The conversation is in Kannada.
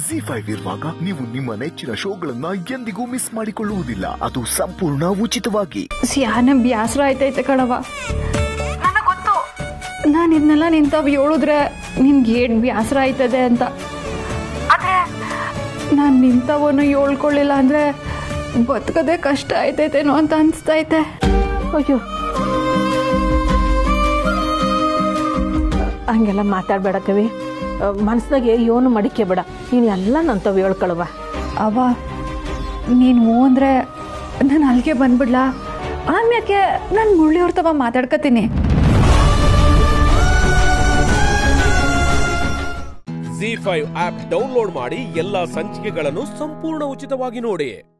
ಜಿ ಫೈವ್ ಇರುವಾಗ ನೀವು ನಿಮ್ಮ ನೆಚ್ಚಿನ ಶೋಗಳನ್ನ ಎಂದಿಗೂ ಮಿಸ್ ಮಾಡಿಕೊಳ್ಳುವುದಿಲ್ಲ ಅದು ಸಂಪೂರ್ಣ ಉಚಿತವಾಗಿ ಸ್ಯಾನೆ ಬ್ಯಾಸರ ಆಯ್ತೈತೆ ಕಣವ ಗೊತ್ತು ನಾನು ಇದನ್ನೆಲ್ಲ ನಿಂತಾವ್ ಹೇಳಿದ್ರೆ ನಿನ್ಗೆ ಏಟ್ ಬ್ಯಾಸರ ಆಯ್ತದೆ ಅಂತ ಆದ್ರೆ ನಾನು ನಿಂತವನು ಹೇಳ್ಕೊಳ್ಳಿಲ್ಲ ಅಂದ್ರೆ ಬದುಕದೆ ಕಷ್ಟ ಆಯ್ತೈತೇನೋ ಅಂತ ಅನ್ಸ್ತೈತೆ ಅಯ್ಯೋ ಹಂಗೆಲ್ಲ ಮಾತಾಡ್ಬೇಡ ಕವಿ ಮನ್ಸ್ದಾಗೆ ಏನು ಮಡಿಕೆ ಬೇಡ ನೀನು ಎಲ್ಲ ನಂತವ್ ಹೇಳ್ಕೊಳವ ಅವ ನೀನು ಹ್ಞೂ ಅಂದ್ರೆ ನಾನು ಅಲ್ಲಿಗೆ ಬಂದ್ಬಿಡ್ಲಾ ಆಮ್ಯಾಕೆ ನಾನು ಮುಳ್ಳಿಯವ್ರ ತವ ಮಾತಾಡ್ಕತೀನಿ ಜಿ ಫೈವ್ ಆಪ್ ಡೌನ್ಲೋಡ್ ಮಾಡಿ ಎಲ್ಲಾ ಸಂಚಿಕೆಗಳನ್ನು ಸಂಪೂರ್ಣ ಉಚಿತವಾಗಿ ನೋಡಿ